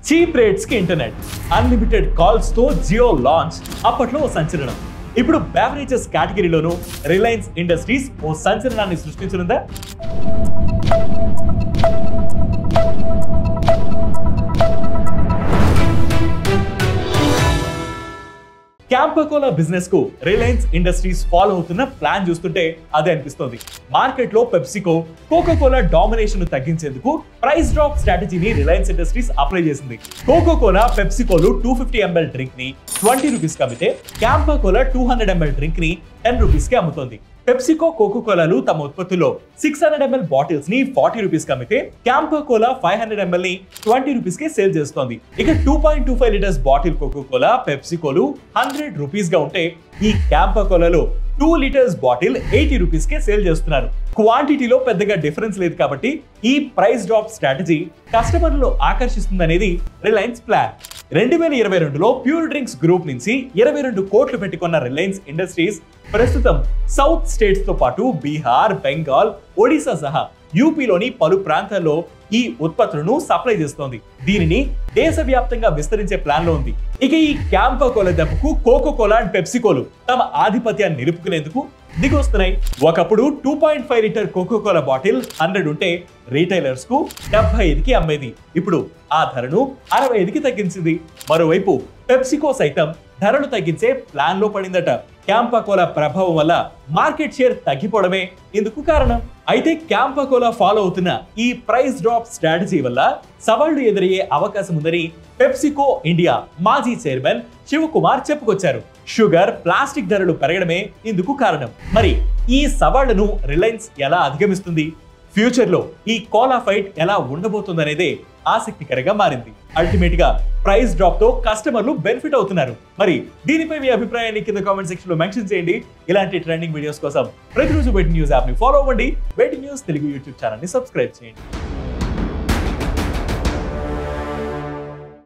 cheap rates కి internet unlimited calls తో Jio launch అప్పట్లో ఓ సంచలనం ఇప్పుడు బెవరేజెస్ కేటగిరీలోనూ రిలయన్స్ ఇండస్ట్రీస్ ఓ సంచలనాన్ని సృష్టించనుందా క్యాంపకోలా బిజినెస్ కు రిలయన్స్ ఇండస్ట్రీస్ ఫాలో అవుతున్న ప్లాన్ చూస్తుంటే అదే అనిపిస్తోంది మార్కెట్ లో పెప్సికో కోకో కోలా డామినేషన్ ను తగ్గించేందుకు ప్రైస్ డ్రాప్ స్ట్రాటజీని రిలయన్స్ ఇండస్ట్రీస్ అప్లై చేసింది కోకో కోలా పెప్సికోలు టూ ఫిఫ్టీ ఎంఎల్ డ్రింక్ ని ట్వంటీ రూపీస్ కి అమ్మితే Campa cola two hundred ML drink ని టెన్ రూపీస్ కి అమ్ముతోంది పెప్సికో కోకో కోలాలు తమ ఉత్పత్తుల్లో సిక్స్ హండ్రెడ్ ఎంఎల్ బాటిల్స్ ని ఫార్టీ రూపీస్ కి అమ్మితే Campa cola five hundred ML ని ట్వంటీ రూపీస్ కి సేల్ చేస్తోంది ఇక two point two five litres bottle Coca Cola పెప్సికోలు హండ్రెడ్ రూపీస్ గా ఉంటే ఈ క్యాంపా కోలాలో two litres bottle eighty rupees కే సేల్ చేస్తున్నారు క్వాంటిటీలో పెద్దగా డిఫరెన్స్ లేదు కాబట్టి ఈ ప్రైస్ డ్రాప్ స్ట్రాటజీ కస్టమర్లు ఆకర్షిస్తుందనేది రిలయన్స్ ప్లాన్ రెండు వేల ఇరవై రెండులో ప్యూర్ డ్రింక్స్ గ్రూప్ నుంచి ఇరవై రెండు కోట్లు పెట్టుకున్న రిలయన్స్ ఇండస్ట్రీస్ ప్రస్తుతం సౌత్ స్టేట్స్ తో పాటు బీహార్ బెంగాల్ ఒడిశా సహా యూపీలోని పలు ప్రాంతాల్లో ఈ ఉత్పత్తులను సప్లై చేస్తోంది దీనిని దేశవ్యాప్తంగా విస్తరించే ప్లాన్ లో ఉంది ఇక ఈ క్యాంపా కోలా దెబ్బకు కోకో కోలా అండ్ పెప్సికోలు తమ ఆధిపత్యాన్ని నిలుపుకునేందుకు దిగొస్తున్నాయి ఒకప్పుడు two point five litre Coca Cola bottle hundred ఉంటే రీటైలర్స్ కు డెబ్బై ఐదుకి అమ్మేది ఇప్పుడు ఆ ధరను అరవై ఐదుకి తగ్గించింది మరోవైపు పెప్సికో సైతం ధరలు తగ్గించే ప్లాన్ లో పడిందట క్యాంపా కోలా ప్రభావం వల్ల మార్కెట్ షేర్ తగ్గిపోవడమే ఇందుకు కారణం అయితే క్యాంపా కోలా ఫాలో అవుతున్న ఈ ప్రైస్ డ్రాప్ స్ట్రాటజీ వల్ల సవాళ్లు ఎదురయ్యే అవకాశం ఉందని పెప్సికో ఇండియా మాజీ చైర్మన్ శివకుమార్ చెప్పుకొచ్చారు షుగర్ ప్లాస్టిక్ ధరలు పెరగడమే ఇందుకు కారణం మరి ఈ సవాళ్లను రిలయన్స్ ఎలా అధిగమిస్తుంది ఫ్యూచర్ లో ఈ కోలా ఫైట్ ఎలా ఉండబోతుందనేదే ఆసక్తికరంగా మారింది అల్టిమేట్ గా ప్రైస్ డ్రాప్ తో కస్టమర్లు బెనిఫిట్ అవుతున్నారు మరి దీనిపై మీ అభిప్రాయాన్ని కింద కామెంట్ సెక్షన్ లో మెన్షన్ చేయండి ఇలాంటి ట్రెండింగ్ వీడియోస్ కోసం ప్రతిరోజు వెయిటింగ్ న్యూస్ యాప్ ని ఫాలో అవ్వండి waiting news Telugu YouTube channel ని సబ్స్క్రైబ్ చేయండి